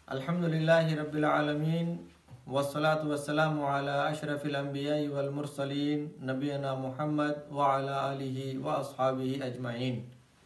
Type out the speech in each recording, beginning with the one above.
الحمد لله رب العالمين والصلاة والسلام على أشرف الأنبياء والمرسلين نبينا محمد وعلى آله وأصحابه أجمعين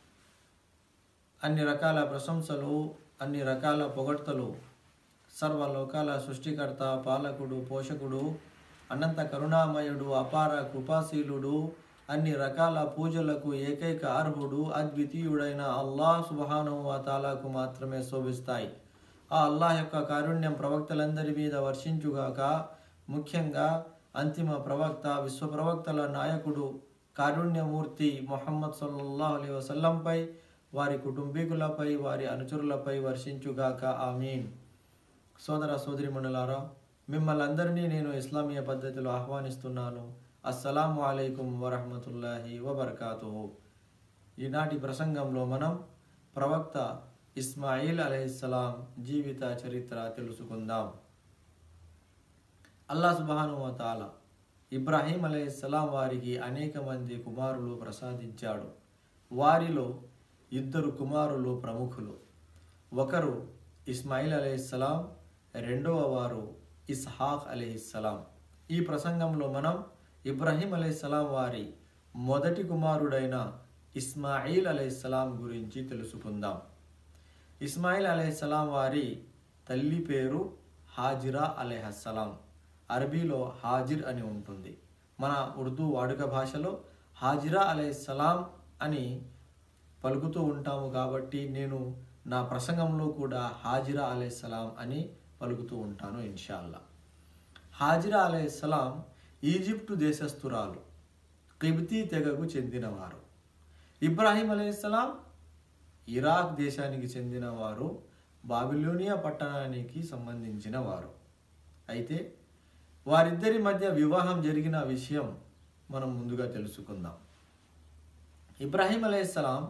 అన్ని రకాల ప్రశంసలు అన్ని రకాల పొగడ్తలు సర్వలోకాల సృష్టికర్త పాలకుడు పోషకుడు అనంత కరుణామయుడు అపార కృపాశీలుడు అన్ని రకాల పూజలకు ఏకైక అర్హుడు అద్వితీయుడైన అల్లాహ్ సుబహాను తాలాకు మాత్రమే శోభిస్తాయి ఆ అల్లాహ్ యొక్క కారుణ్యం ప్రవక్తలందరి మీద వర్షించుగాక ముఖ్యంగా అంతిమ ప్రవక్త విశ్వ ప్రవక్తల నాయకుడు కారుణ్యమూర్తి మొహమ్మద్ సల్లల్లాహు అలైహి వసల్లంపై వారి కుటుంబీకులపై వారి అనుచరులపై వర్షించుగాక ఆమీన్ సోదర సోదరిమణులారా మిమ్మల్ని అందరినీ నేను ఇస్లామీయ పద్ధతిలో ఆహ్వానిస్తున్నాను అస్సలాము అలైకుం వరహమతుల్లాహి వబర్కాతుహు ఈనాటి ప్రసంగంలో మనం ప్రవక్త ఇస్మాయిల్ అలైహిస్సలాం జీవిత చరిత్ర తెలుసుకుందాం అల్లా సుబాను తాల ఇబ్రాహీం అలైహిస్సలాం వారికి అనేక మంది కుమారులు ప్రసాదించాడు వారిలో ఇద్దరు కుమారులు ప్రముఖులు ఒకరు ఇస్మాయిల్ అలైహిస్సలాం రెండవ వారు ఇస్హాక్ అలైహిస్సలాం ఈ ప్రసంగంలో మనం ఇబ్రాహీం అలైహిస్సలాం వారి మొదటి కుమారుడైన ఇస్మాయిల్ అలైహిస్సలాం గురించి తెలుసుకుందాం ఇస్మాయిల్ అలైహిస్సలాం వారి తల్లి పేరు హాజిరా అలైహస్సలాం అరబీలో హాజిర్ అని ఉంటుంది మన ఉర్దూ వాడుక భాషలో హాజిరా అలైహిస్సలాం అని పలుకుతూ ఉంటాము కాబట్టి నేను నా ప్రసంగంలో కూడా హాజిరా అలైహిస్సలాం అని పలుకుతూ ఉంటాను ఇన్షాల్లా హాజిరా అలైహిస్సలాం ఈజిప్టు దేశస్థురాలు కిబ్తీ తెగకు చెందినవారు ఇబ్రాహీం అలైహిస్సలాం ఇరాక్ దేశానికి చెందినవారు బాబిలోనియా పట్టణానికి సంబంధించిన వారు అయితే వారిద్దరి మధ్య వివాహం జరిగిన విషయం మనం ముందుగా తెలుసుకుందాం ఇబ్రాహీం అలైహిస్సలాం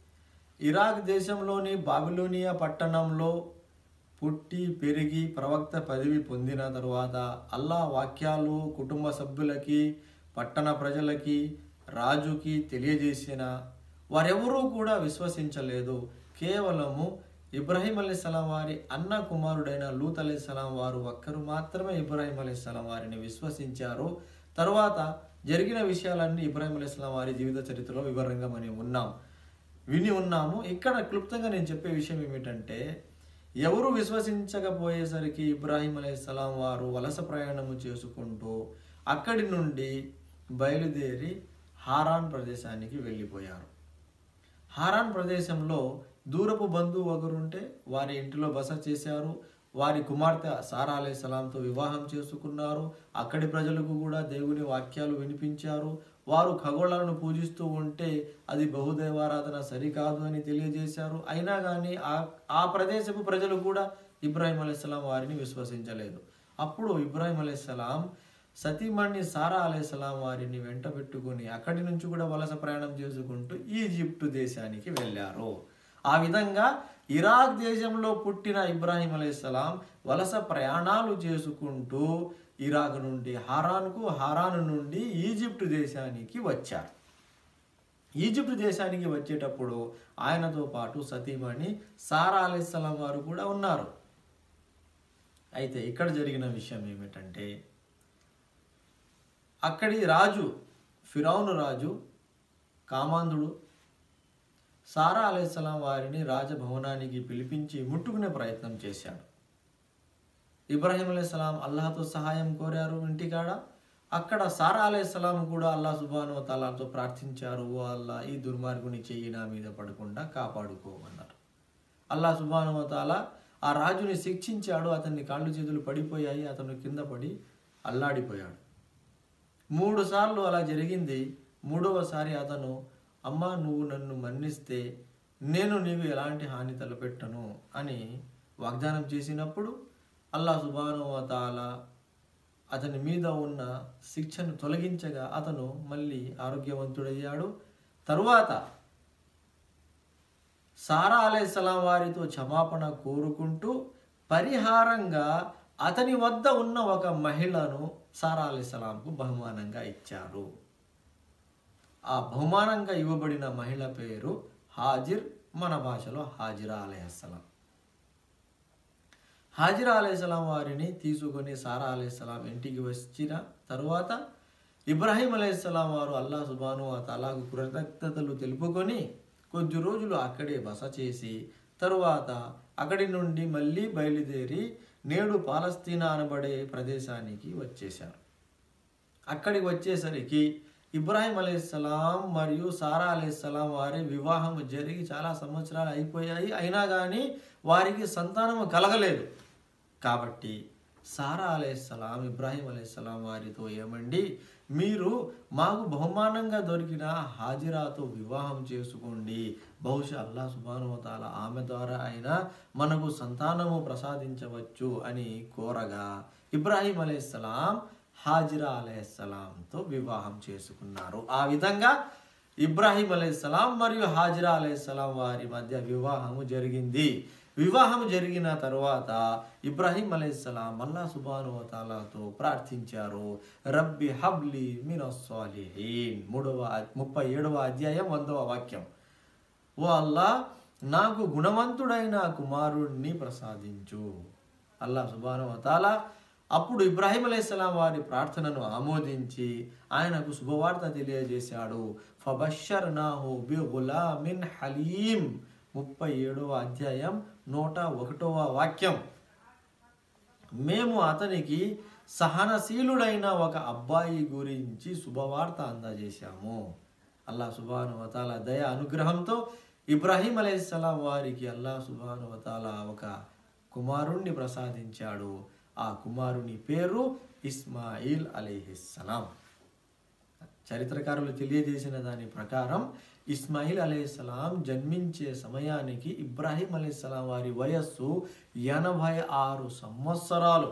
ఇరాక్ దేశంలోని బాబిలోనియా పట్టణంలో పుట్టి పెరిగి ప్రవక్త పదవి పొందిన తరువాత అల్లా వాక్యాలు కుటుంబ సభ్యులకి పట్టణ ప్రజలకి రాజుకి తెలియజేసిన వారెవరూ కూడా విశ్వసించలేదు కేవలము ఇబ్రాహీం అలీస్లాం వారి అన్న కుమారుడైన లూత్ అలీస్లాం వారు ఒక్కరు మాత్రమే ఇబ్రాహీం అలీస్లాం వారిని విశ్వసించారు తరువాత జరిగిన విషయాలన్నీ ఇబ్రాహీం అలీస్లాం వారి జీవిత చరిత్రలో వివరంగా మనం ఉన్నాం విని ఉన్నాము ఇక్కడ క్లుప్తంగా నేను చెప్పే విషయం ఏమిటంటే ఎవరు విశ్వసించకపోయేసరికి ఇబ్రాహీం అలైహిస్సలాం వారు వలస ప్రయాణము చేసుకుంటూ అక్కడి నుండి బయలుదేరి హారాన్ ప్రదేశానికి వెళ్ళిపోయారు హారాన్ ప్రదేశంలో దూరపు బంధువు ఒకరుంటే వారి ఇంటిలో బస చేశారు వారి కుమార్తె సారా అలై సలాంతో వివాహం చేసుకున్నారు అక్కడి ప్రజలకు కూడా దేవుని వాక్యాలు వినిపించారు వారు ఖగోళాలను పూజిస్తూ ఉంటే అది బహుదైవారాధన సరికాదు అని తెలియజేశారు అయినా కానీ ఆ ఆ ప్రదేశపు ప్రజలు కూడా ఇబ్రాహిం అలైహిస్సలాం వారిని విశ్వసించలేదు అప్పుడు ఇబ్రాహిం అలైహిస్సలాం సతీమణి సారా అలైహిస్సలాం వారిని వెంట పెట్టుకుని అక్కడి నుంచి కూడా వలస ప్రయాణం చేసుకుంటూ ఈజిప్టు దేశానికి వెళ్ళారు ఆ విధంగా ఇరాక్ దేశంలో పుట్టిన ఇబ్రాహీం అలైహిస్సలాం వలస ప్రయాణాలు చేసుకుంటూ ఇరాక్ నుండి హారాన్కు హారాన్ నుండి ఈజిప్టు దేశానికి వచ్చారు ఈజిప్టు దేశానికి వచ్చేటప్పుడు ఆయనతో పాటు సతీమణి సారా అలైహిస్సలాం వారు కూడా ఉన్నారు అయితే ఇక్కడ జరిగిన విషయం ఏమిటంటే అక్కడి రాజు ఫిరౌను రాజు కామాంధుడు సారా అలైహిస్సలాం వారిని రాజభవనానికి పిలిపించి ముట్టుకునే ప్రయత్నం చేశాడు ఇబ్రాహీం అలైహిస్సలాం అల్లాహతో సహాయం కోరారు ఇంటికాడ అక్కడ సారా అలైహిస్సలాం కూడా అల్లా సుబాను తలాతో ప్రార్థించారు ఓ అల్లా ఈ దుర్మార్గుని చెయ్యి నా మీద పడకుండా కాపాడుకోమన్నారు అల్లా సుబాను తాలా ఆ రాజుని శిక్షించాడు అతన్ని కాళ్ళు చేతులు పడిపోయాయి అతను కింద పడి అల్లాడిపోయాడు మూడు సార్లు అలా జరిగింది మూడవసారి అతను అమ్మా నువ్వు నన్ను మన్నిస్తే నేను నీకు ఎలాంటి హాని తలపెట్టను అని వాగ్దానం చేసినప్పుడు అల్లా సుబాను తాల అతని మీద ఉన్న శిక్షను తొలగించగా అతను మళ్ళీ ఆరోగ్యవంతుడయ్యాడు తరువాత సారా అలైహిస్సలాం వారితో క్షమాపణ కోరుకుంటూ పరిహారంగా అతని వద్ద ఉన్న ఒక మహిళను సారా అలైహిస్సలాంకు బహుమానంగా ఇచ్చారు ఆ బహుమానంగా ఇవ్వబడిన మహిళ పేరు హాజిర్ మన భాషలో హాజిరా అలైహిస్సలాం హాజిరా అలైహిస్సలాం వారిని తీసుకొని సారా అలైహిస్సలాం ఇంటికి వచ్చిన తరువాత ఇబ్రాహీం అలైహిస్సలాం వారు అల్లా సుబాను తలాకు కృతజ్ఞతలు తెలుపుకొని కొద్ది రోజులు అక్కడే బస చేసి తరువాత అక్కడి నుండి మళ్ళీ బయలుదేరి నేడు పాలస్తీనా అనబడే ప్రదేశానికి వచ్చేశారు అక్కడికి వచ్చేసరికి ఇబ్రాహిం అలైహిస్సలాం మరియు సారా అలైహిస్సలాం వారి వివాహం జరిగి చాలా సంవత్సరాలు అయిపోయాయి అయినా కానీ వారికి సంతానము కలగలేదు కాబట్టి సారా అలైహిస్సలాం ఇబ్రాహిం అలైహిస్సలాం వారితో ఏమండి మీరు మాకు బహుమానంగా దొరికిన హాజిరాతో వివాహం చేసుకోండి బహుశా అల్లా సుబానువతాల ఆమె ద్వారా అయినా మనకు సంతానము ప్రసాదించవచ్చు అని కోరగా ఇబ్రాహిం అలైహిస్సలాం హాజిరా అలైహిస్సలాంతో వివాహం చేసుకున్నారు ఆ విధంగా ఇబ్రాహిం అలైహిస్సలాం మరియు హాజిరా అలైహిస్సలాం వారి మధ్య వివాహము జరిగింది వివాహం జరిగిన తరువాత ఇబ్రాహిం అలైహిస్సలాం అల్లా సుబానువతాలతో ప్రార్థించారు రబ్బి హబ్లి మినస్సాలిహీన్ మూడవ ముప్పై ఏడవ అధ్యాయం వందవ వాక్యం ఓ అల్లా నాకు గుణవంతుడైన కుమారుణ్ణి ప్రసాదించు అల్లా సుబానువతాల అప్పుడు ఇబ్రాహిం అలైహిస్సలాం వారి ప్రార్థనను ఆమోదించి ఆయనకు శుభవార్త తెలియజేశాడు ఫబషర్నాహు బి గులామిన్ హలీం ముప్పై ఏడవ అధ్యాయం నూట ఒకటవ వాక్యం మేము అతనికి సహనశీలుడైన ఒక అబ్బాయి గురించి శుభవార్త అందజేశాము అల్లా సుబాను వతాల దయ అనుగ్రహంతో ఇబ్రాహీం అలైహిస్సలాం వారికి అల్లా సుబాను వతాల ఒక కుమారుణ్ణి ప్రసాదించాడు ఆ కుమారుని పేరు ఇస్మాయిల్ అలీహిస్సలాం చరిత్రకారులు తెలియజేసిన దాని ప్రకారం ఇస్మాయిల్ అలీస్లాం జన్మించే సమయానికి ఇబ్రాహీం అలీస్లాం వారి వయస్సు ఎనభై ఆరు సంవత్సరాలు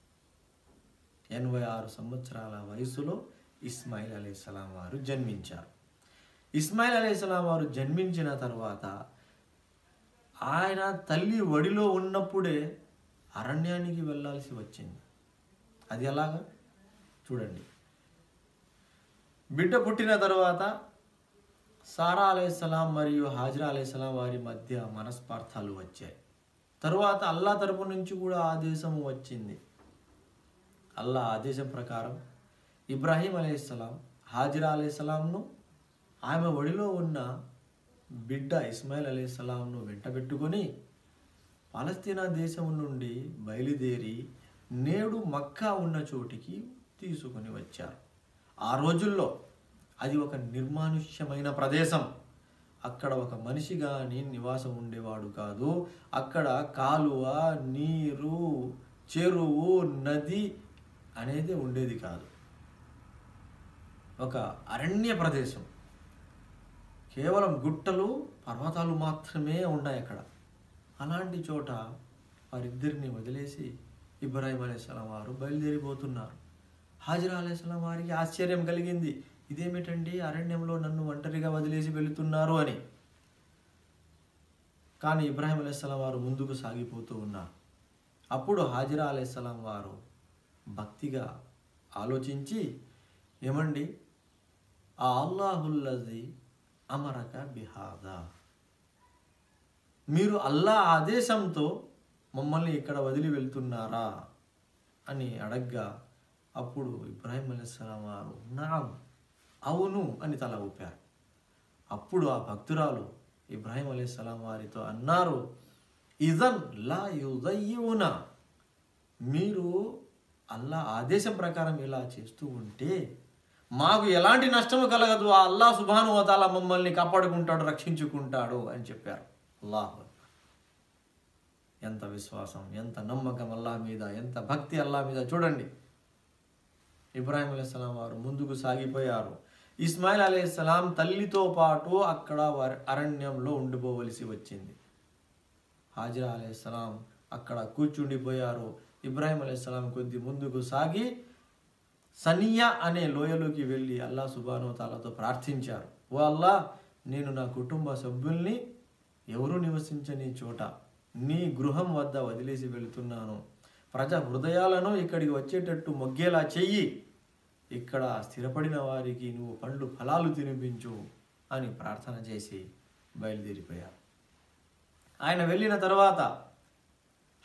ఎనభై ఆరు సంవత్సరాల వయసులో ఇస్మాయిల్ అలీస్లాం వారు జన్మించారు ఇస్మాయిల్ అలీస్లాం వారు జన్మించిన తర్వాత ఆయన తల్లి ఒడిలో ఉన్నప్పుడే అరణ్యానికి వెళ్ళాల్సి వచ్చింది అది ఎలాగా చూడండి బిడ్డ పుట్టిన తర్వాత సారా అలైహిస్సలాం మరియు హాజరా అలైహిస్సలాం వారి మధ్య మనస్పార్థాలు వచ్చాయి తరువాత అల్లా తరపు నుంచి కూడా ఆదేశం వచ్చింది అల్లా ఆదేశం ప్రకారం ఇబ్రాహీం అలైహిస్సలాం హాజిరా అలైహిస్సలాంను ఆమె ఒడిలో ఉన్న బిడ్డ ఇస్మాయిల్ అలైహిస్సలాంను వెంటబెట్టుకొని పాలస్తీనా దేశం నుండి బయలుదేరి నేడు మక్కా ఉన్న చోటికి తీసుకుని వచ్చారు ఆ రోజుల్లో అది ఒక నిర్మానుష్యమైన ప్రదేశం అక్కడ ఒక మనిషి కానీ నివాసం ఉండేవాడు కాదు అక్కడ కాలువ నీరు చెరువు నది అనేది ఉండేది కాదు ఒక అరణ్య ప్రదేశం కేవలం గుట్టలు పర్వతాలు మాత్రమే ఉన్నాయి అక్కడ అలాంటి చోట వారిద్దరిని వదిలేసి ఇబ్రాహిం అలైహిస్సలాం వారు బయలుదేరిపోతున్నారు హాజరా అలైహిస్సలాం వారికి ఆశ్చర్యం కలిగింది ఇదేమిటండి అరణ్యంలో నన్ను ఒంటరిగా వదిలేసి వెళుతున్నారు అని కానీ ఇబ్రాహిం అలైహిస్సలాం వారు ముందుకు సాగిపోతూ ఉన్నారు అప్పుడు హాజిరా అలైహిస్సలాం వారు భక్తిగా ఆలోచించి ఏమండి ఆ అల్లాహుల్లది అమరక బిహాదా మీరు అల్లా ఆదేశంతో మమ్మల్ని ఇక్కడ వదిలి వెళ్తున్నారా అని అడగ్గా అప్పుడు ఇబ్రాహిం అలైహిస్సలాం వారు నాం అవును అని తల ఊపారు అప్పుడు ఆ భక్తురాలు ఇబ్రాహిం అలైహిస్సలాం వారితో అన్నారు ఇదన్ లా యుదయ్యున మీరు అల్లా ఆదేశం ప్రకారం ఇలా చేస్తూ ఉంటే మాకు ఎలాంటి నష్టము కలగదు ఆ అల్లా సుభాను వతాల మమ్మల్ని కాపాడుకుంటాడు రక్షించుకుంటాడు అని చెప్పారు అల్లాహ్ ఎంత విశ్వాసం ఎంత నమ్మకం అల్లా మీద ఎంత భక్తి అల్లా మీద చూడండి ఇబ్రాహిం అలైహిస్సలాం వారు ముందుకు సాగిపోయారు ఇస్మాయిల్ అలైహిస్సలాం తల్లితో పాటు అక్కడ వారి అరణ్యంలో ఉండిపోవలసి వచ్చింది హాజిరా అలైహిస్సలాం అక్కడ కూర్చుండిపోయారు ఇబ్రాహిం అలైహిస్సలాం కొద్ది ముందుకు సాగి సనియా అనే లోయలోకి వెళ్ళి అల్లా సుబాను తాలతో ప్రార్థించారు ఓ అల్లా నేను నా కుటుంబ సభ్యుల్ని ఎవరు నివసించని చోట నీ గృహం వద్ద వదిలేసి వెళుతున్నాను ప్రజా హృదయాలను ఇక్కడికి వచ్చేటట్టు మొగ్గేలా చెయ్యి ఇక్కడ స్థిరపడిన వారికి నువ్వు పండ్లు ఫలాలు తినిపించు అని ప్రార్థన చేసి బయలుదేరిపోయారు ఆయన వెళ్ళిన తర్వాత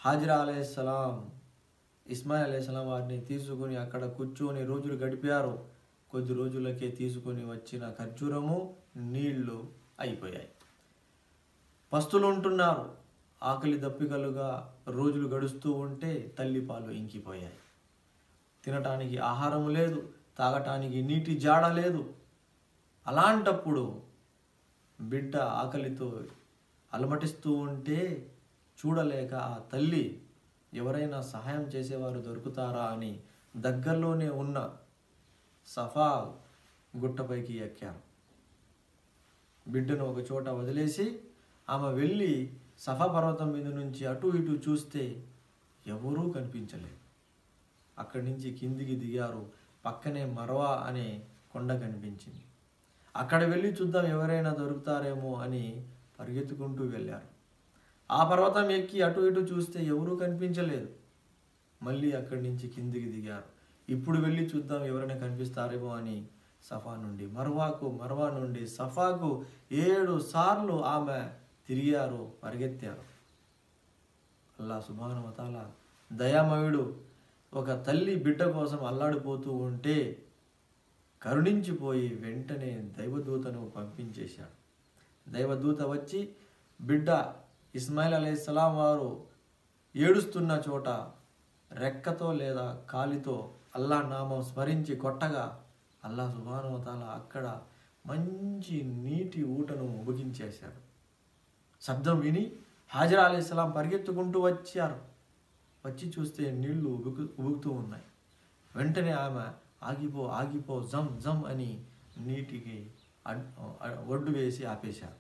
హాజిరా అలైహిస్సలాం ఇస్మాయిల్ అలైహిస్సలాం వారిని తీసుకుని అక్కడ కూర్చొని రోజులు గడిపారు కొద్ది రోజులకే తీసుకొని వచ్చిన ఖర్జూరము నీళ్లు అయిపోయాయి పస్తులు ఉంటున్నారు ఆకలి దప్పికలుగా రోజులు గడుస్తూ ఉంటే తల్లిపాలు ఇంకిపోయాయి తినటానికి ఆహారం లేదు తాగటానికి నీటి జాడ లేదు అలాంటప్పుడు బిడ్డ ఆకలితో అలమటిస్తూ ఉంటే చూడలేక ఆ తల్లి ఎవరైనా సహాయం చేసేవారు దొరుకుతారా అని దగ్గరలోనే ఉన్న సఫా గుట్టపైకి ఎక్కారు బిడ్డను ఒక చోట వదిలేసి ఆమె వెళ్ళి సఫా పర్వతం మీద నుంచి అటు ఇటు చూస్తే ఎవరూ కనిపించలేదు అక్కడి నుంచి కిందికి దిగారు పక్కనే మరవా అనే కొండ కనిపించింది అక్కడ వెళ్ళి చూద్దాం ఎవరైనా దొరుకుతారేమో అని పరిగెత్తుకుంటూ వెళ్ళారు ఆ పర్వతం ఎక్కి అటు ఇటు చూస్తే ఎవరూ కనిపించలేదు మళ్ళీ అక్కడి నుంచి కిందికి దిగారు ఇప్పుడు వెళ్ళి చూద్దాం ఎవరైనా కనిపిస్తారేమో అని సఫా నుండి మర్వాకు మర్వా నుండి సఫాకు ఏడు సార్లు ఆమె తిరిగారు పరిగెత్తారు అల్లా సుభానుమతాల దయామయుడు ఒక తల్లి బిడ్డ కోసం అల్లాడిపోతూ ఉంటే కరుణించిపోయి వెంటనే దైవదూతను పంపించేశాడు దైవదూత వచ్చి బిడ్డ ఇస్మాయిల్ అలైహిస్సలాం వారు ఏడుస్తున్న చోట రెక్కతో లేదా కాలితో అల్లా నామం స్మరించి కొట్టగా అల్లా సుభానువతాల అక్కడ మంచి నీటి ఊటను ఉబికించేశాడు శబ్దం విని హాజరా అలైహిస్సలాం పరిగెత్తుకుంటూ వచ్చారు వచ్చి చూస్తే నీళ్లు ఉబుకు ఉబుకుతూ ఉన్నాయి వెంటనే ఆమె ఆగిపో ఆగిపో జమ్ జమ్ అని నీటికి అడ్- అ- ఒడ్డు వేసి ఆపేశారు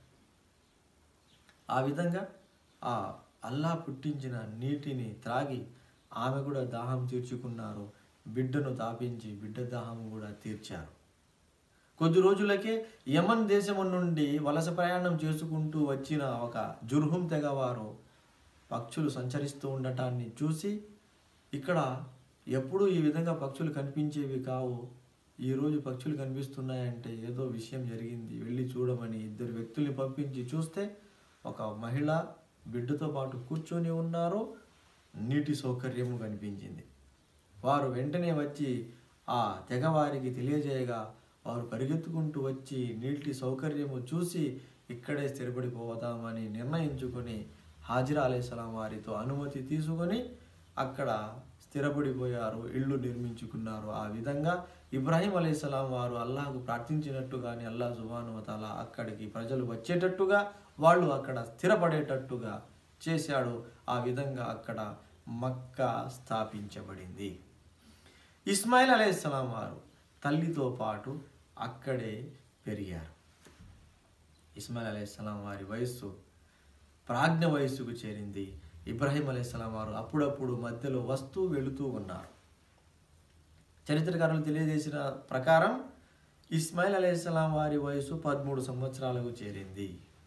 ఆ విధంగా ఆ అల్లా పుట్టించిన నీటిని త్రాగి ఆమె కూడా దాహం తీర్చుకున్నారు బిడ్డను తాపించి బిడ్డ దాహం కూడా తీర్చారు కొద్ది రోజులకే యమన్ దేశం నుండి వలస ప్రయాణం చేసుకుంటూ వచ్చిన ఒక జుర్హుం తెగవారు పక్షులు సంచరిస్తూ ఉండటాన్ని చూసి ఇక్కడ ఎప్పుడూ ఈ విధంగా పక్షులు కనిపించేవి కావు ఈరోజు పక్షులు కనిపిస్తున్నాయంటే ఏదో విషయం జరిగింది వెళ్ళి చూడమని ఇద్దరు వ్యక్తుల్ని పంపించి చూస్తే ఒక మహిళ బిడ్డతో పాటు కూర్చొని ఉన్నారు నీటి సౌకర్యము కనిపించింది వారు వెంటనే వచ్చి ఆ తెగవారికి తెలియజేయగా వారు పరిగెత్తుకుంటూ వచ్చి నీటి సౌకర్యము చూసి ఇక్కడే స్థిరపడిపోదామని నిర్ణయించుకొని హాజిరా అలైహిస్సలాం వారితో అనుమతి తీసుకొని అక్కడ స్థిరపడిపోయారు ఇళ్ళు నిర్మించుకున్నారు ఆ విధంగా ఇబ్రాహీం అలైహిస్సలాం వారు అల్లాహకు ప్రార్థించినట్టుగానే అల్లా సుబానువతాల అక్కడికి ప్రజలు వచ్చేటట్టుగా వాళ్ళు అక్కడ స్థిరపడేటట్టుగా చేశాడు ఆ విధంగా అక్కడ మక్కా స్థాపించబడింది ఇస్మాయిల్ అలైహిస్సలాం వారు తల్లితో పాటు అక్కడే పెరిగారు ఇస్మాయిల్ అలైహిస్సలాం వారి వయస్సు ప్రాజ్ఞ వయస్సుకు చేరింది ఇబ్రాహీం అలైహిస్సలాం వారు అప్పుడప్పుడు మధ్యలో వస్తూ వెళుతూ ఉన్నారు చరిత్రకారులు తెలియజేసిన ప్రకారం ఇస్మాయిల్ అలైహిస్సలాం వారి వయసు పదమూడు సంవత్సరాలకు చేరింది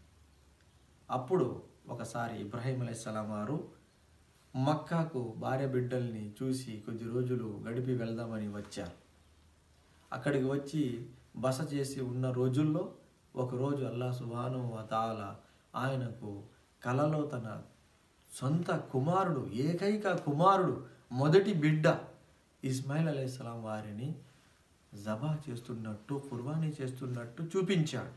అప్పుడు ఒకసారి ఇబ్రాహీం అలైహిస్సలాం వారు మక్కాకు భార్య బిడ్డల్ని చూసి కొద్ది రోజులు గడిపి వెళ్దామని వచ్చారు అక్కడికి వచ్చి బస చేసి ఉన్న రోజుల్లో ఒకరోజు అల్లా సుబాను తాల ఆయనకు కలలో తన సొంత కుమారుడు ఏకైక కుమారుడు మొదటి బిడ్డ ఇస్మాయిల్ అలైహిస్సలాం వారిని జబా చేస్తున్నట్టు కుర్బానీ చేస్తున్నట్టు చూపించాడు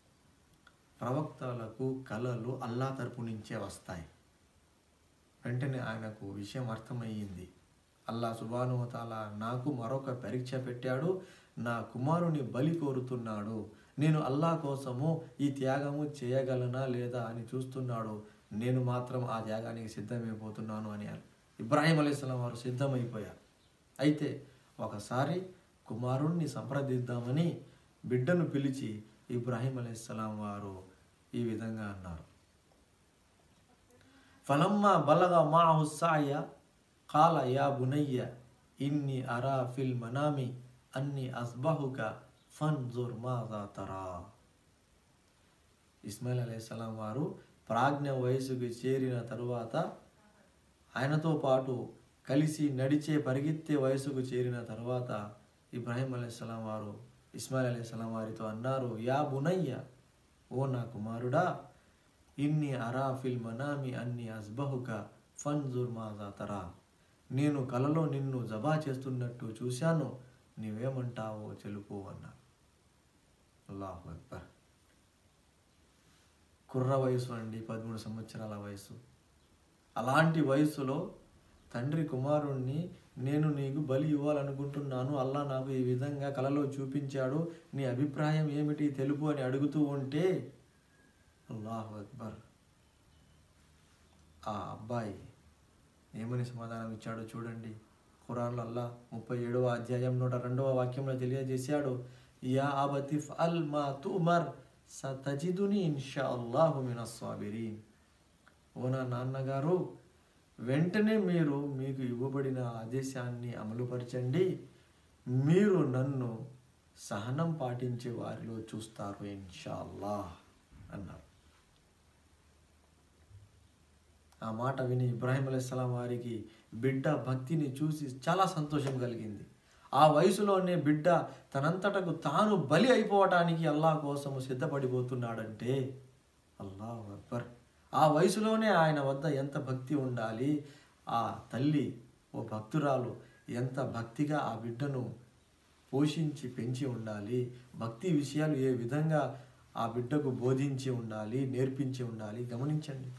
ప్రవక్తలకు కళలు అల్లా తరపు నుంచే వస్తాయి వెంటనే ఆయనకు విషయం అర్థమయ్యింది అల్లా సుబానువతాల నాకు మరొక పరీక్ష పెట్టాడు నా కుమారుని బలి కోరుతున్నాడు నేను అల్లా కోసము ఈ త్యాగము చేయగలనా లేదా అని చూస్తున్నాడు నేను మాత్రం ఆ త్యాగానికి సిద్ధమైపోతున్నాను అని ఇబ్రాహీం అలైహిస్సలాం వారు సిద్ధమైపోయారు అయితే ఒకసారి కుమారుణ్ణి సంప్రదిద్దామని బిడ్డను పిలిచి ఇబ్రాహీం అలైహిస్సలాం వారు ఈ విధంగా అన్నారు ఫలమ్మా బలగ మాహు సాయ కాల యా బునయ్య ఇన్ని అరా ఫిల్ మనామి అన్ని అస్బహుక ఫన్జుర్ మాజా తరా ఇస్మాయిల్ అలైహిస్సలాం వారు ప్రాజ్ఞ వయసుకు చేరిన తరువాత ఆయనతో పాటు కలిసి నడిచే పరిగెత్తే వయసుకు చేరిన తర్వాత ఇబ్రాహీం అలైహిస్సలాం వారు ఇస్మాయిల్ అలైహిస్సలాం వారితో అన్నారు యా బునయ్య ఓ నా కుమారుడా ఇన్ని అరాఫిల్ మనామి అన్ని అస్బహుక ఫన్జుర్ మాజా తరా నేను కలలో నిన్ను జబా చేస్తున్నట్టు చూశాను నీవేమంటావో తెలుపు అన్నారు అల్లాహు అక్బర్ కుర్ర వయసు అండి పదమూడు సంవత్సరాల వయసు అలాంటి వయసులో తండ్రి కుమారుణ్ణి నేను నీకు బలి ఇవ్వాలనుకుంటున్నాను అల్లా నాకు ఈ విధంగా కలలో చూపించాడు నీ అభిప్రాయం ఏమిటి తెలుపు అని అడుగుతూ ఉంటే అల్లాహు అక్బర్ ఆ అబ్బాయి ఏమని సమాధానం ఇచ్చాడో చూడండి ఖురాన్లో అల్లా ముప్పై ఏడవ అధ్యాయం నూట రెండవ వాక్యంలో తెలియజేశాడు యా అబతి అల్ మా తుమర్ సతజిదుని ఇన్షా అల్లాహు మినస్వాబిరీన్ ఓ నా నాన్నగారు వెంటనే మీరు మీకు ఇవ్వబడిన ఆదేశాన్ని అమలుపరచండి మీరు నన్ను సహనం పాటించే వారిలో చూస్తారు ఇన్షా అల్లాహ్ అన్నారు ఆ మాట విని ఇబ్రాహిం అలైహిస్సలాం వారికి బిడ్డ భక్తిని చూసి చాలా సంతోషం కలిగింది ఆ వయసులోనే బిడ్డ తనంతటకు తాను బలి అయిపోవటానికి అల్లా కోసము సిద్ధపడిపోతున్నాడంటే అల్లాహ్ అక్బర్ ఆ వయసులోనే ఆయన వద్ద ఎంత భక్తి ఉండాలి ఆ తల్లి ఓ భక్తురాలు ఎంత భక్తిగా ఆ బిడ్డను పోషించి పెంచి ఉండాలి భక్తి విషయాలు ఏ విధంగా ఆ బిడ్డకు బోధించి ఉండాలి నేర్పించి ఉండాలి గమనించండి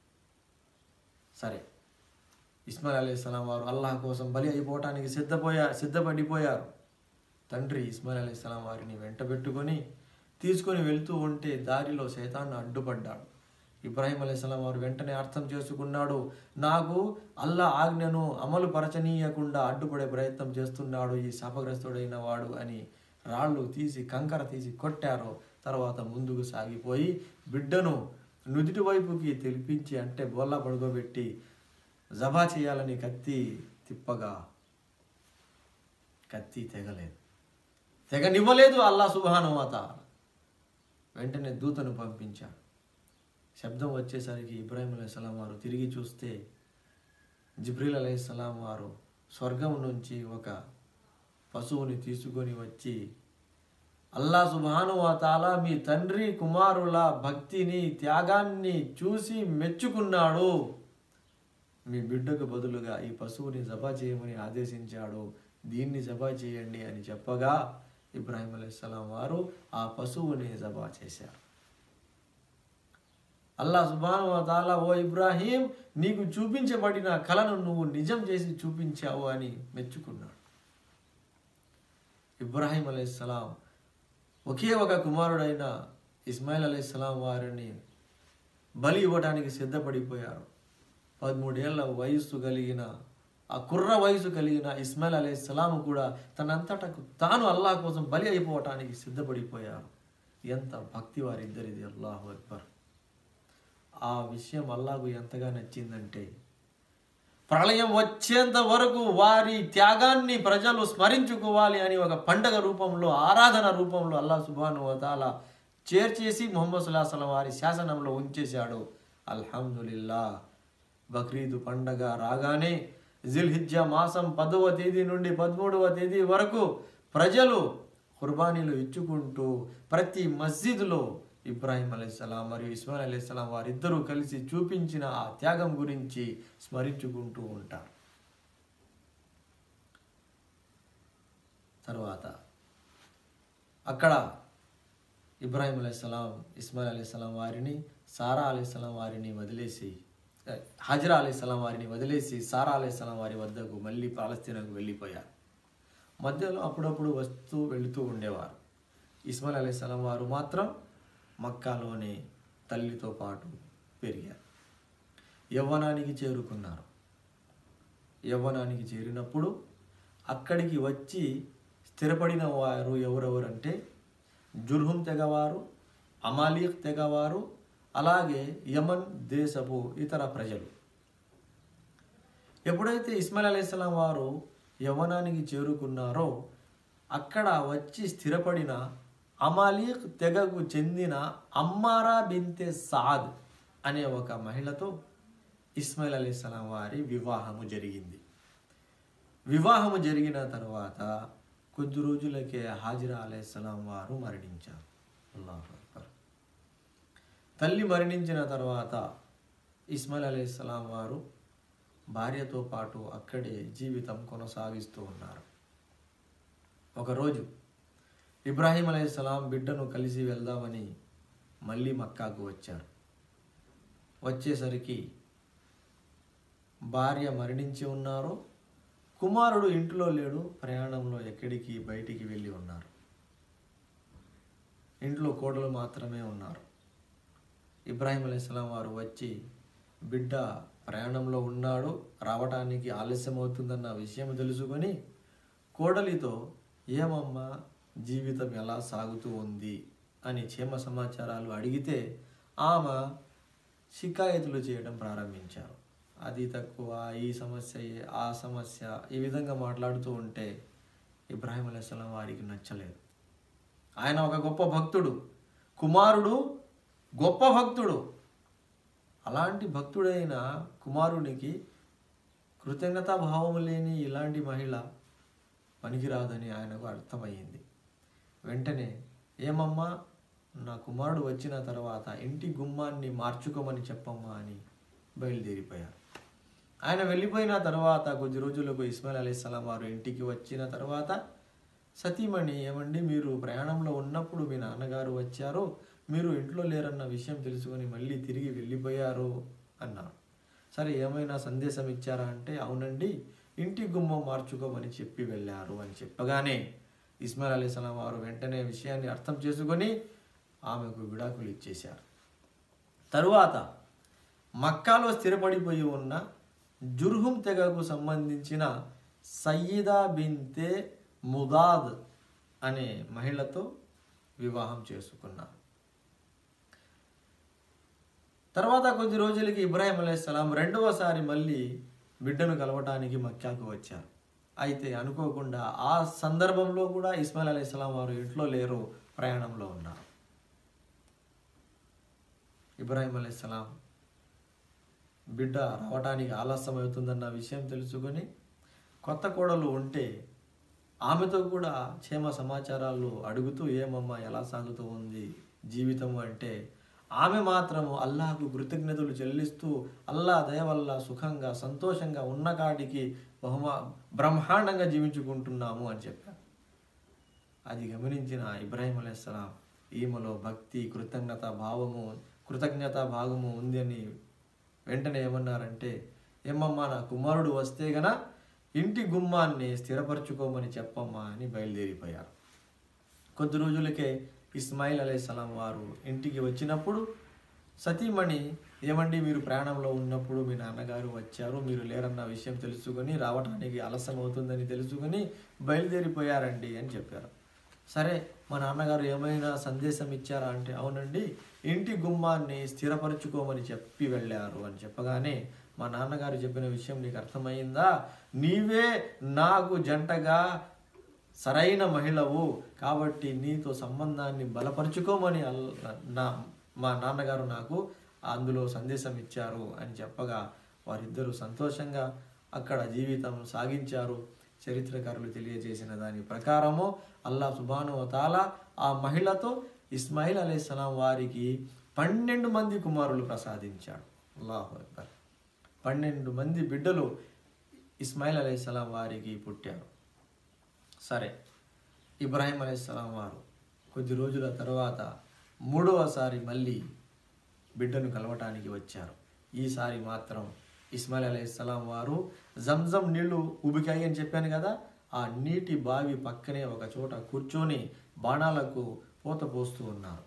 సరే ఇస్మాయిల్ అలీస్లాం వారు అల్లాహ్ కోసం బలి అయిపోవటానికి సిద్ధపోయా సిద్ధపడిపోయారు తండ్రి ఇస్మాయిల్ అలీస్లాం వారిని వెంటబెట్టుకొని తీసుకొని వెళ్తూ ఉంటే దారిలో శైతాన్ని అడ్డుపడ్డాడు ఇబ్రాహిం అలీస్లాం వారు వెంటనే అర్థం చేసుకున్నాడు నాకు అల్లా ఆజ్ఞను అమలు పరచనీయకుండా అడ్డుపడే ప్రయత్నం చేస్తున్నాడు ఈ శాపగ్రస్తుడైన వాడు అని రాళ్ళు తీసి కంకర తీసి కొట్టారు తర్వాత ముందుకు సాగిపోయి బిడ్డను నుదిటి వైపుకి తెలిపించి అంటే బోల్లా పడుకోబెట్టి జబా చేయాలని కత్తి తిప్పగా కత్తి తెగలేదు తెగనివ్వలేదు అల్లా సుబానుమాత వెంటనే దూతను పంపించాడు శబ్దం వచ్చేసరికి ఇబ్రాహిం అలైహిస్సలాం వారు తిరిగి చూస్తే జిబ్రీల్ అలైహిస్సలాం వారు స్వర్గం నుంచి ఒక పశువుని తీసుకొని వచ్చి అల్లా సుబాను తాలా మీ తండ్రి కుమారుల భక్తిని త్యాగాన్ని చూసి మెచ్చుకున్నాడు మీ బిడ్డకు బదులుగా ఈ పశువుని జబా చేయమని ఆదేశించాడు దీన్ని జబా చేయండి అని చెప్పగా ఇబ్రాహిం అలైహిస్సలాం వారు ఆ పశువుని జబా చేశారు అల్లా సుబాను తాలా ఓ ఇబ్రాహీం నీకు చూపించబడిన కళను నువ్వు నిజం చేసి చూపించావు అని మెచ్చుకున్నాడు ఇబ్రాహీం అలైహిస్సలాం ఒకే ఒక కుమారుడైన ఇస్మాయిల్ అలైహిస్సలాం వారిని బలి ఇవ్వడానికి సిద్ధపడిపోయారు పదమూడేళ్ల వయస్సు కలిగిన ఆ కుర్ర వయసు కలిగిన ఇస్మాయిల్ అలైహిస్సలాం కూడా తనంతటకు తాను అల్లాహ్ కోసం బలి అయిపోవటానికి సిద్ధపడిపోయారు ఎంత భక్తి వారిద్దరిది అల్లాహు అక్బర్ ఆ విషయం అల్లాహకు ఎంతగా నచ్చిందంటే ప్రళయం వచ్చేంత వరకు వారి త్యాగాన్ని ప్రజలు స్మరించుకోవాలి అని ఒక పండగ రూపంలో ఆరాధన రూపంలో అల్లా సుబాను వతాల చేర్చేసి మొహమ్మద్ సుల్లాహం వారి శాసనంలో ఉంచేశాడు అల్హమ్దులిల్లా బక్రీదు పండగ రాగానే జిల్హిజ్జా మాసం పదవ తేదీ నుండి పదమూడవ తేదీ వరకు ప్రజలు కుర్బానీలు ఇచ్చుకుంటూ ప్రతి మస్జిద్లో ఇబ్రాహిం అలైహిస్సలాం మరియు ఇస్మాయిల్ అలైహిస్సలాం వారిద్దరూ కలిసి చూపించిన ఆ త్యాగం గురించి స్మరించుకుంటూ ఉంటారు తర్వాత అక్కడ ఇబ్రాహిం అలైహిస్సలాం ఇస్మాయిల్ అలైహిస్సలాం వారిని సారా అలైహిస్సలాం వారిని వదిలేసి హజరా అలైహిస్సలాం వారిని వదిలేసి సారా అలైహిస్సలాం వారి వద్దకు మళ్ళీ పాలస్తీనాకు వెళ్ళిపోయారు మధ్యలో అప్పుడప్పుడు వస్తూ వెళుతూ ఉండేవారు ఇస్మాయిల్ అలైహిస్సలాం వారు మాత్రం మక్కాలోనే తల్లితో పాటు పెరిగారు యవ్వనానికి చేరుకున్నారు యవ్వనానికి చేరినప్పుడు అక్కడికి వచ్చి స్థిరపడిన వారు ఎవరెవరంటే జుర్హుం తెగవారు అమాలీక్ తెగవారు అలాగే యమన్ దేశపు ఇతర ప్రజలు ఎప్పుడైతే ఇస్మాయిల్ అలైహిస్సలాం వారు యవ్వనానికి చేరుకున్నారో అక్కడ వచ్చి స్థిరపడిన అమాలీక్ తెగకు చెందిన అమ్మారా బింతే సాద్ అనే ఒక మహిళతో ఇస్మాయిల్ అలీస్లాం వారి వివాహము జరిగింది వివాహము జరిగిన తర్వాత కొద్ది రోజులకే హాజిరా అలైహిస్సలాం వారు మరణించారు అల్లాహు అక్బర్ తల్లి మరణించిన తర్వాత ఇస్మాయిల్ అలీస్లాం వారు భార్యతో పాటు అక్కడే జీవితం కొనసాగిస్తూ ఉన్నారు ఒకరోజు ఇబ్రాహీం అలైహిస్సలాం బిడ్డను కలిసి వెళ్దామని మళ్ళీ మక్కాకు వచ్చారు వచ్చేసరికి భార్య మరణించి ఉన్నారు కుమారుడు ఇంట్లో లేడు ప్రయాణంలో ఎక్కడికి బయటికి వెళ్ళి ఉన్నారు ఇంట్లో కోడలు మాత్రమే ఉన్నారు ఇబ్రాహీం అలైహిస్సలాం వారు వచ్చి బిడ్డ ప్రయాణంలో ఉన్నాడు రావడానికి ఆలస్యం అవుతుందన్న విషయం తెలుసుకొని కోడలితో ఏమమ్మా జీవితం ఎలా సాగుతూ ఉంది అని క్షేమ సమాచారాలు అడిగితే ఆమె షికాయతులు చేయడం ప్రారంభించారు అది తక్కువ ఈ సమస్య ఆ సమస్య ఈ విధంగా మాట్లాడుతూ ఉంటే ఇబ్రాహీం అలైహిస్సలాం వారికి నచ్చలేదు ఆయన ఒక గొప్ప భక్తుడు కుమారుడు గొప్ప భక్తుడు అలాంటి భక్తుడైన కుమారునికి కృతజ్ఞతా భావం లేని ఇలాంటి మహిళ పనికిరాదని ఆయనకు అర్థమయ్యింది వెంటనే ఏమమ్మా నా కుమారుడు వచ్చిన తర్వాత ఇంటి గుమ్మాన్ని మార్చుకోమని చెప్పమ్మా అని బయలుదేరిపోయారు ఆయన వెళ్ళిపోయిన తర్వాత కొద్ది రోజులకు ఇస్మాయిల్ అలీస్లాం వారు ఇంటికి వచ్చిన తర్వాత సతీమణి ఏమండి మీరు ప్రయాణంలో ఉన్నప్పుడు మీ నాన్నగారు వచ్చారు మీరు ఇంట్లో లేరన్న విషయం తెలుసుకొని మళ్ళీ తిరిగి వెళ్ళిపోయారు అన్నారు సరే ఏమైనా సందేశం ఇచ్చారా అంటే అవునండి ఇంటి గుమ్మం మార్చుకోమని చెప్పి వెళ్ళారు అని చెప్పగానే ఇస్మాయిల్ అలీ సలాం వారు వెంటనే విషయాన్ని అర్థం చేసుకొని ఆమెకు విడాకులు ఇచ్చేశారు తరువాత మక్కాలో స్థిరపడిపోయి ఉన్న జుర్హుం తెగకు సంబంధించిన సయ్యిదా బింతే ముదాద్ అనే మహిళతో వివాహం చేసుకున్నారు తర్వాత కొద్ది రోజులకి ఇబ్రాహిం అలైహిస్సలాం రెండవసారి మళ్ళీ బిడ్డను కలవటానికి మక్కాకు వచ్చారు అయితే అనుకోకుండా ఆ సందర్భంలో కూడా ఇస్మాయిల్ అలైహిస్సలాం వారు ఇంట్లో లేరు ప్రయాణంలో ఉన్నారు ఇబ్రాహిం అలైహిస్సలాం బిడ్డ రావటానికి ఆలస్యం అవుతుందన్న విషయం తెలుసుకొని కొత్త కోడలు ఉంటే ఆమెతో కూడా క్షేమ సమాచారాలు అడుగుతూ ఏమమ్మా ఎలా సాగుతూ ఉంది జీవితం అంటే ఆమె మాత్రము అల్లాహకు కృతజ్ఞతలు చెల్లిస్తూ అల్లా దయ వల్ల సుఖంగా సంతోషంగా ఉన్న కాడికి బహుమా బ్రహ్మాండంగా జీవించుకుంటున్నాము అని చెప్పారు అది గమనించిన ఇబ్రాహిం అలైహిస్సలాం ఈమెలో భక్తి కృతజ్ఞత భావము కృతజ్ఞత భాగము ఉంది అని వెంటనే ఏమన్నారంటే ఏమమ్మా నా కుమారుడు వస్తే గన ఇంటి గుమ్మాన్ని స్థిరపరచుకోమని చెప్పమ్మా అని బయలుదేరిపోయారు కొద్ది రోజులకే ఇస్మాయిల్ అలైహిస్సలాం వారు ఇంటికి వచ్చినప్పుడు సతీమణి ఏమండి మీరు ప్రయాణంలో ఉన్నప్పుడు మీ నాన్నగారు వచ్చారు మీరు లేరన్న విషయం తెలుసుకొని రావడానికి ఆలస్యం అవుతుందని తెలుసుకొని బయలుదేరిపోయారండి అని చెప్పారు సరే మా నాన్నగారు ఏమైనా సందేశం ఇచ్చారా అంటే అవునండి ఇంటి గుమ్మాన్ని స్థిరపరచుకోమని చెప్పి వెళ్ళారు అని చెప్పగానే మా నాన్నగారు చెప్పిన విషయం నీకు అర్థమైందా నీవే నాకు జంటగా సరైన మహిళవు కాబట్టి నీతో సంబంధాన్ని బలపరుచుకోమని అల్ నా మా నాన్నగారు నాకు అందులో సందేశం ఇచ్చారు అని చెప్పగా వారిద్దరూ సంతోషంగా అక్కడ జీవితం సాగించారు చరిత్రకారులు తెలియజేసిన దాని ప్రకారము అల్లా సుబాను తాల ఆ మహిళతో ఇస్మాయిల్ అలైహిస్సలాం వారికి పన్నెండు మంది కుమారులు ప్రసాదించాడు అల్లాహు అక్బర్ పన్నెండు మంది బిడ్డలు ఇస్మాయిల్ అలైహిస్సలాం వారికి పుట్టారు సరే ఇబ్రాహీం అలైహిస్సలాం వారు కొద్ది రోజుల తర్వాత మూడవసారి మళ్ళీ బిడ్డను కలవటానికి వచ్చారు ఈసారి మాత్రం ఇస్మాయిల్ అలైహిస్సలాం వారు జంజం నీళ్లు ఉబికాయి అని చెప్పాను కదా ఆ నీటి బావి పక్కనే ఒక చోట కూర్చొని బాణాలకు పోత పోస్తూ ఉన్నారు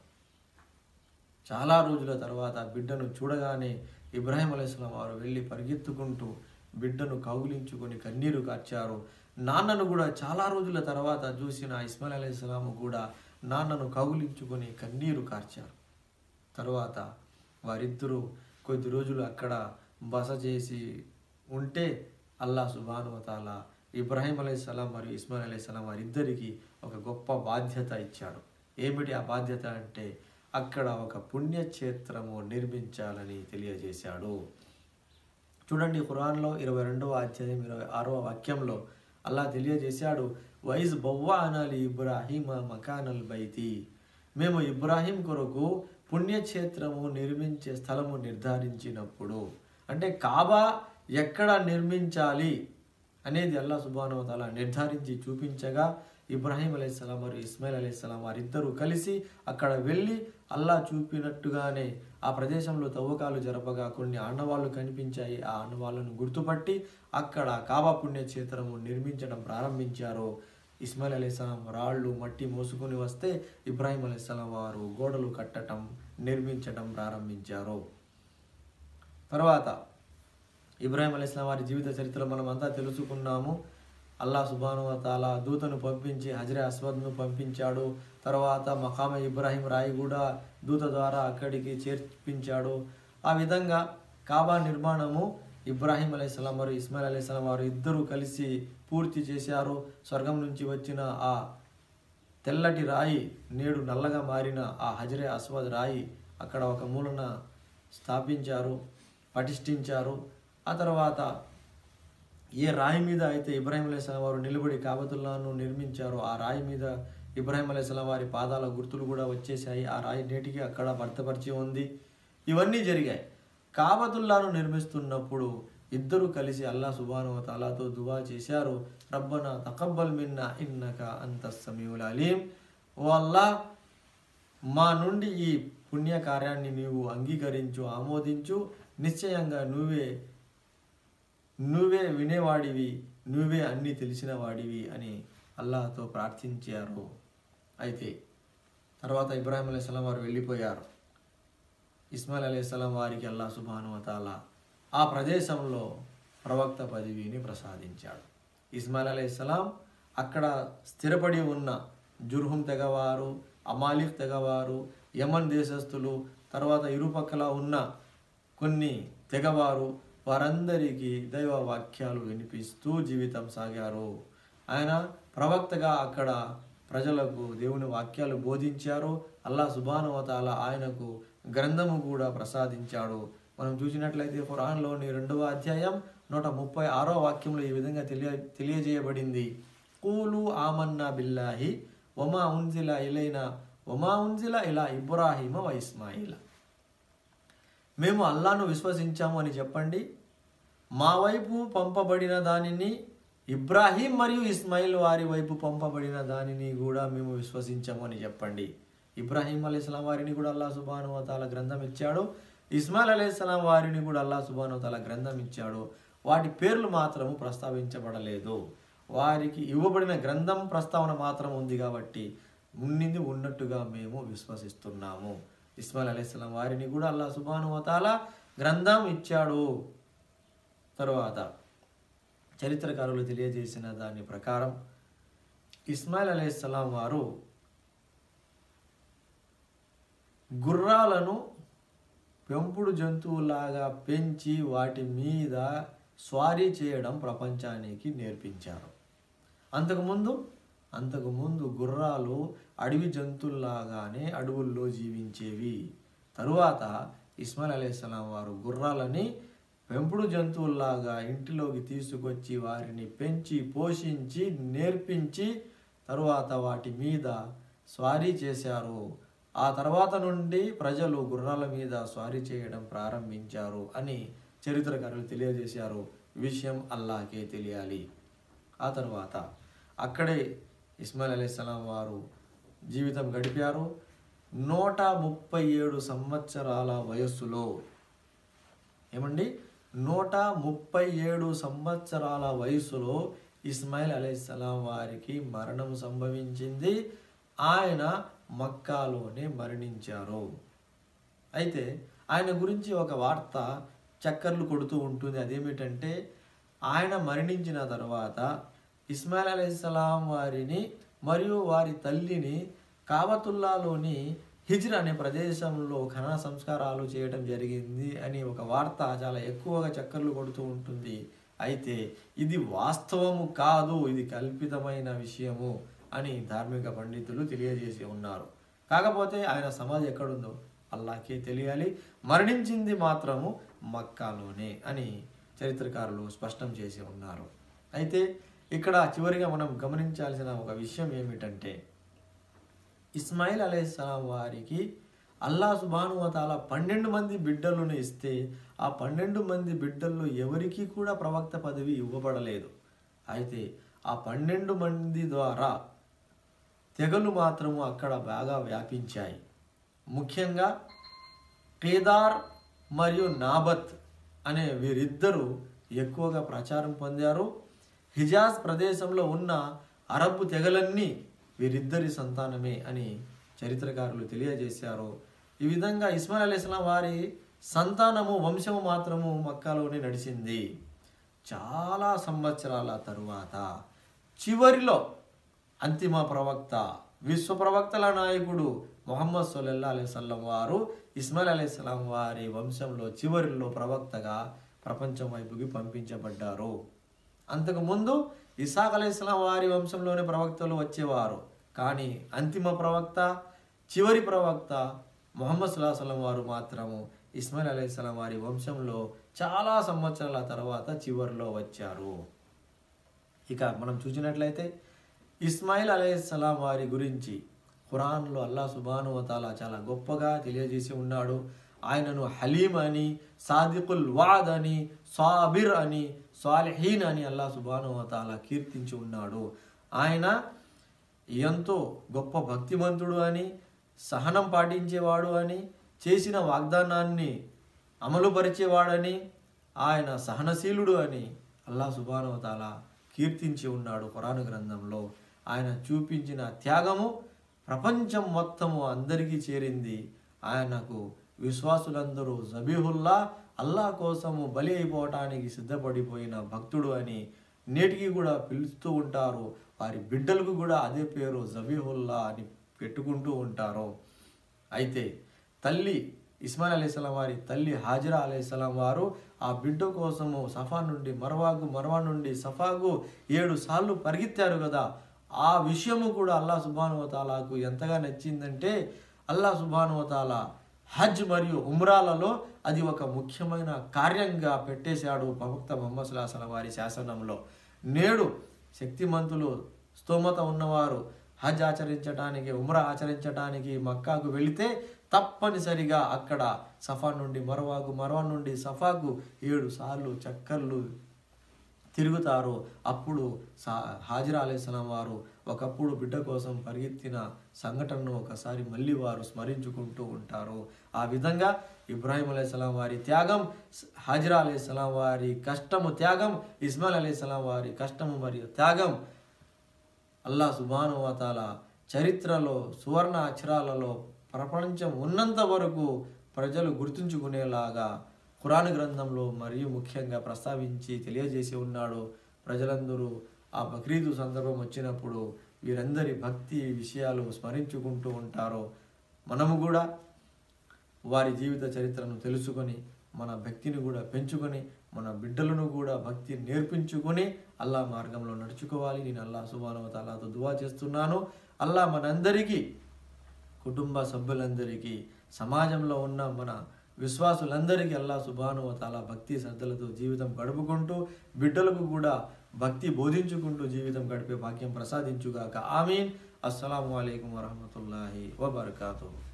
చాలా రోజుల తర్వాత బిడ్డను చూడగానే ఇబ్రాహీం అలైహిస్సలాం వారు వెళ్ళి పరిగెత్తుకుంటూ బిడ్డను కౌగిలించుకొని కన్నీరు కార్చారు నాన్నను కూడా చాలా రోజుల తర్వాత చూసిన ఇస్మాయిల్ అలైహిస్సలాము కూడా నాన్నను కౌగిలించుకొని కన్నీరు కార్చారు తరువాత వారిద్దరూ కొద్ది రోజులు అక్కడ బస చేసి ఉంటే అల్లా సుబానువతాల ఇబ్రాహీం అలైహిస్సలాం మరియు ఇస్మాయిల్ అలైహిస్సలాం వారిద్దరికి ఒక గొప్ప బాధ్యత ఇచ్చాడు ఏమిటి ఆ బాధ్యత అంటే అక్కడ ఒక పుణ్యక్షేత్రము నిర్మించాలని తెలియజేశాడు చూడండి ఖురాన్లో ఇరవై రెండవ అధ్యాయం ఇరవై ఆరవ వాక్యంలో అల్లా తెలియజేశాడు వైజ్ బొవ్వా అనాలి ఇబ్రాహీమ మకానల్ బైతి మేము ఇబ్రాహీం కొరకు పుణ్యక్షేత్రము నిర్మించే స్థలము నిర్ధారించినప్పుడు అంటే కాబా ఎక్కడ నిర్మించాలి అనేది అల్లా సుబానువతాల నిర్ధారించి చూపించగా ఇబ్రాహీం అలైహిస్సలాం మరియు ఇస్మాయిల్ అలైహిస్సలాం వారిద్దరూ కలిసి అక్కడ వెళ్ళి అల్లా చూపినట్టుగానే ఆ ప్రదేశంలో తవ్వకాలు జరపగా కొన్ని ఆనవాళ్లు కనిపించాయి ఆ ఆనవాళ్లను గుర్తుపట్టి అక్కడ కాబా పుణ్యక్షేత్రము నిర్మించడం ప్రారంభించారు ఇస్మాయిల్ అలైహిస్సలాం రాళ్ళు మట్టి మోసుకొని వస్తే ఇబ్రాహీం అలైహిస్సలాం వారు గోడలు కట్టడం నిర్మించడం ప్రారంభించారు తర్వాత ఇబ్రాహిం అలీస్లాం వారి జీవిత చరిత్రలో మనం అంతా తెలుసుకున్నాము అల్లా సుబాను తాలా దూతను పంపించి హజరే అస్వద్ను పంపించాడు తర్వాత మకామ ఇబ్రాహీం రాయి కూడా దూత ద్వారా అక్కడికి చేర్పించాడు ఆ విధంగా కాబా నిర్మాణము ఇబ్రాహీం అలైహిస్సలాం మరియు ఇస్మాయిల్ అలైహిస్సలాం వారు ఇద్దరూ కలిసి పూర్తి చేశారు స్వర్గం నుంచి వచ్చిన ఆ తెల్లటి రాయి నేడు నల్లగా మారిన ఆ హజరే అస్వద్ రాయి అక్కడ ఒక మూలన స్థాపించారు పటిష్ఠించారు ఆ తర్వాత ఏ రాయి మీద అయితే ఇబ్రాహిం అలైస్లాం వారు నిలబడి కాబతుల్లాను నిర్మించారో ఆ రాయి మీద ఇబ్రాహిం అలైస్లాం వారి పాదాల గుర్తులు కూడా వచ్చేసాయి ఆ రాయి నేటికి అక్కడ భర్తపరిచి ఉంది ఇవన్నీ జరిగాయి కాబతుల్లాను నిర్మిస్తున్నప్పుడు ఇద్దరు కలిసి అల్లా సుబాను తాలాతో దువా చేశారు రబ్బన తకబ్బల్ మిన్నా ఇన్నక అంత సమీవుల్ అలీం ఓ అల్లా మా నుండి ఈ పుణ్య కార్యాన్ని నీవు అంగీకరించు ఆమోదించు నిశ్చయంగా నువ్వే నువ్వే వినేవాడివి నువ్వే అన్నీ తెలిసిన వాడివి అని అల్లాహతో ప్రార్థించారు అయితే తర్వాత ఇబ్రాహిం అలైహిస్సలాం వారు వెళ్ళిపోయారు ఇస్మాయిల్ అలైహిస్సలాం వారికి అల్లా సుబాను తాల ఆ ప్రదేశంలో ప్రవక్త పదవిని ప్రసాదించాడు ఇస్మాయిల్ అలైహిస్సలాం అక్కడ స్థిరపడి ఉన్న జుర్హుం తెగవారు అమాలిక్ తెగవారు యమన్ దేశస్థులు తర్వాత ఇరుపక్కల ఉన్న కొన్ని తెగవారు వారందరికీ దైవ వాక్యాలు వినిపిస్తూ జీవితం సాగారు ఆయన ప్రవక్తగా అక్కడ ప్రజలకు దేవుని వాక్యాలు బోధించారు అల్లా సుబానువతాల ఆయనకు గ్రంథము కూడా ప్రసాదించాడు మనం చూసినట్లయితే ఖురాన్లోని రెండవ అధ్యాయం నూట ముప్పై ఆరో వాక్యంలో ఈ విధంగా తెలియ తెలియజేయబడింది కూలు ఆమన్నా బిల్లాహి వమా ఉంజిల ఇలైనా వమా ఉంజిల ఇలా ఇబ్రాహిమ వ ఇస్మాయిల మేము అల్లాను విశ్వసించాము అని చెప్పండి మా వైపు పంపబడిన దానిని ఇబ్రాహీం మరియు ఇస్మాయిల్ వారి వైపు పంపబడిన దానిని కూడా మేము విశ్వసించాము అని చెప్పండి ఇబ్రాహీం అలీస్లాం వారిని కూడా అల్లా సుబానువతాల గ్రంథం ఇచ్చాడు ఇస్మాయిల్ అలీస్లాం వారిని కూడా అల్లా సుబానువతాల గ్రంథం ఇచ్చాడు వాటి పేర్లు మాత్రము ప్రస్తావించబడలేదు వారికి ఇవ్వబడిన గ్రంథం ప్రస్తావన మాత్రం ఉంది కాబట్టి ఉన్నింది ఉన్నట్టుగా మేము విశ్వసిస్తున్నాము ఇస్మాయిల్ అలీస్లాం వారిని కూడా అల్లా సుబానువతాల గ్రంథం ఇచ్చాడు తరువాత చరిత్రకారులు తెలియజేసిన దాని ప్రకారం ఇస్మాయిల్ అలైహిస్సలాం వారు గుర్రాలను పెంపుడు జంతువులాగా పెంచి వాటి మీద స్వారీ చేయడం ప్రపంచానికి నేర్పించారు అంతకుముందు అంతకుముందు గుర్రాలు అడవి జంతువుల్లాగానే అడవుల్లో జీవించేవి తరువాత ఇస్మాయిల్ అలైహిస్సలాం వారు గుర్రాలని పెంపుడు జంతువుల్లాగా ఇంటిలోకి తీసుకొచ్చి వారిని పెంచి పోషించి నేర్పించి తరువాత వాటి మీద స్వారీ చేశారు ఆ తర్వాత నుండి ప్రజలు గుర్రాల మీద స్వారీ చేయడం ప్రారంభించారు అని చరిత్రకారులు తెలియజేశారు విషయం అల్లాకే తెలియాలి ఆ తర్వాత అక్కడే ఇస్మాయిల్ అలీస్లాం వారు జీవితం గడిపారు నూట ముప్పై ఏడు సంవత్సరాల వయస్సులో ఏమండి నూట ముప్పై ఏడు సంవత్సరాల వయసులో ఇస్మాయిల్ అలైహిస్సలాం వారికి మరణం సంభవించింది ఆయన మక్కాలోనే మరణించారు అయితే ఆయన గురించి ఒక వార్త చక్కర్లు కొడుతూ ఉంటుంది అదేమిటంటే ఆయన మరణించిన తర్వాత ఇస్మాయిల్ అలైహిస్సలాం వారిని మరియు వారి తల్లిని కావతుల్లాలోని హిజ్ర్ అనే ప్రదేశంలో ఖన సంస్కారాలు చేయడం జరిగింది అని ఒక వార్త చాలా ఎక్కువగా చక్కర్లు కొడుతూ ఉంటుంది అయితే ఇది వాస్తవము కాదు ఇది కల్పితమైన విషయము అని ధార్మిక పండితులు తెలియజేసి ఉన్నారు కాకపోతే ఆయన సమాధి ఎక్కడుందో అల్లాకే తెలియాలి మరణించింది మాత్రము మక్కాలోనే అని చరిత్రకారులు స్పష్టం చేసి ఉన్నారు అయితే ఇక్కడ చివరిగా మనం గమనించాల్సిన ఒక విషయం ఏమిటంటే ఇస్మాయిల్ అలైహిస్సలాం వారికి అల్లా సుబానువతాల పన్నెండు మంది బిడ్డలను ఇస్తే ఆ పన్నెండు మంది బిడ్డల్లో ఎవరికీ కూడా ప్రవక్త పదవి ఇవ్వబడలేదు అయితే ఆ పన్నెండు మంది ద్వారా తెగలు మాత్రము అక్కడ బాగా వ్యాపించాయి ముఖ్యంగా కేదార్ మరియు నాబత్ అనే వీరిద్దరూ ఎక్కువగా ప్రచారం పొందారు హిజాజ్ ప్రదేశంలో ఉన్న అరబ్ తెగలన్నీ వీరిద్దరి సంతానమే అని చరిత్రకారులు తెలియజేశారు ఈ విధంగా ఇస్మాయిల్ అలీస్లాం వారి సంతానము వంశము మాత్రము మక్కాలోనే నడిచింది చాలా సంవత్సరాల తరువాత చివరిలో అంతిమ ప్రవక్త విశ్వ ప్రవక్తల నాయకుడు మొహమ్మద్ సొల్లల్లా అలైవల్లం వారు ఇస్మాయిల్ అలైహిస్సలాం వారి వంశంలో చివరిలో ప్రవక్తగా ప్రపంచం వైపుకి పంపించబడ్డారు అంతకుముందు ఇసాక్ అలైహిస్సలాం వారి వంశంలోని ప్రవక్తలు వచ్చేవారు కానీ అంతిమ ప్రవక్త చివరి ప్రవక్త మొహమ్మద్ సుల్లాహం వారు మాత్రము ఇస్మాయిల్ అలైహిస్సలాం వారి వంశంలో చాలా సంవత్సరాల తర్వాత చివరిలో వచ్చారు ఇక మనం చూసినట్లయితే ఇస్మాయిల్ అలైహిస్సలాం వారి గురించి ఖురాన్లో అల్లా సుబానువతాల చాలా గొప్పగా తెలియజేసి ఉన్నాడు ఆయనను హలీం అని సాదికుల్ వాద్ అని సాబిర్ అని సాలిహీన్ అని అల్లా సుబానువతాల కీర్తించి ఉన్నాడు ఆయన ఎంతో గొప్ప భక్తిమంతుడు అని సహనం పాటించేవాడు అని చేసిన వాగ్దానాన్ని అమలుపరిచేవాడని ఆయన సహనశీలుడు అని అల్లా సుబానవతాల కీర్తించి ఉన్నాడు ఖురాను గ్రంథంలో ఆయన చూపించిన త్యాగము ప్రపంచం మొత్తము అందరికీ చేరింది ఆయనకు విశ్వాసులందరూ జబీహుల్లా అల్లా కోసము బలి అయిపోవటానికి సిద్ధపడిపోయిన భక్తుడు అని నేటికి కూడా పిలుస్తూ ఉంటారు వారి బిడ్డలకు కూడా అదే పేరు జబీహుల్లా అని పెట్టుకుంటూ ఉంటారు అయితే తల్లి ఇస్మాయిల్ అలీస్లాం వారి తల్లి హాజరా అలీస్లాం వారు ఆ బిడ్డ కోసము సఫా నుండి మరవాకు మరవా నుండి సఫాకు ఏడు సార్లు పరిగెత్తారు కదా ఆ విషయము కూడా అల్లా సుబానువతాలకు ఎంతగా నచ్చిందంటే అల్లా సుబానువతాల హజ్ మరియు ఉమ్రాలలో అది ఒక ముఖ్యమైన కార్యంగా పెట్టేశాడు ప్రవక్త మొహమ్మద్ సుల్లాహం వారి శాసనంలో నేడు శక్తిమంతులు స్తోమత ఉన్నవారు హజ్ ఆచరించడానికి ఉమ్రా ఆచరించడానికి మక్కాకు వెళితే తప్పనిసరిగా అక్కడ సఫా నుండి మరవాకు మరవా నుండి సఫాకు ఏడు సార్లు చక్కర్లు తిరుగుతారు అప్పుడు సా హాజిరా అలైస్లాం వారు ఒకప్పుడు బిడ్డ కోసం పరిగెత్తిన సంఘటనను ఒకసారి మళ్ళీ వారు స్మరించుకుంటూ ఉంటారు ఆ విధంగా ఇబ్రాహిం అలైహిస్సలాం వారి త్యాగం హాజిరా అలైహిస్సలాం వారి కష్టము త్యాగం ఇస్మాయిల్ అలైహిస్సలాం వారి కష్టము మరియు త్యాగం అల్లా సుబానువతాల చరిత్రలో సువర్ణ అక్షరాలలో ప్రపంచం ఉన్నంత వరకు ప్రజలు గుర్తుంచుకునేలాగా ఖురాన్ గ్రంథంలో మరియు ముఖ్యంగా ప్రస్తావించి తెలియజేసి ఉన్నాడు ప్రజలందరూ ఆ బక్రీదు సందర్భం వచ్చినప్పుడు వీరందరి భక్తి విషయాలు స్మరించుకుంటూ ఉంటారు మనము కూడా వారి జీవిత చరిత్రను తెలుసుకొని మన భక్తిని కూడా పెంచుకొని మన బిడ్డలను కూడా భక్తి నేర్పించుకొని అల్లా మార్గంలో నడుచుకోవాలి నేను అల్లా సుబానవతాలాతో దువా చేస్తున్నాను అల్లా మనందరికీ కుటుంబ సభ్యులందరికీ సమాజంలో ఉన్న మన విశ్వాసులందరికీ అల్లా సుబానువతాల భక్తి శ్రద్ధలతో జీవితం గడుపుకుంటూ బిడ్డలకు కూడా భక్తి బోధించుకుంటూ జీవితం గడిపే భాగ్యం ప్రసాదించుగాక ఆమీన్ అస్సలం అయికం వరహమతుల్లాహి వబర్కాతూ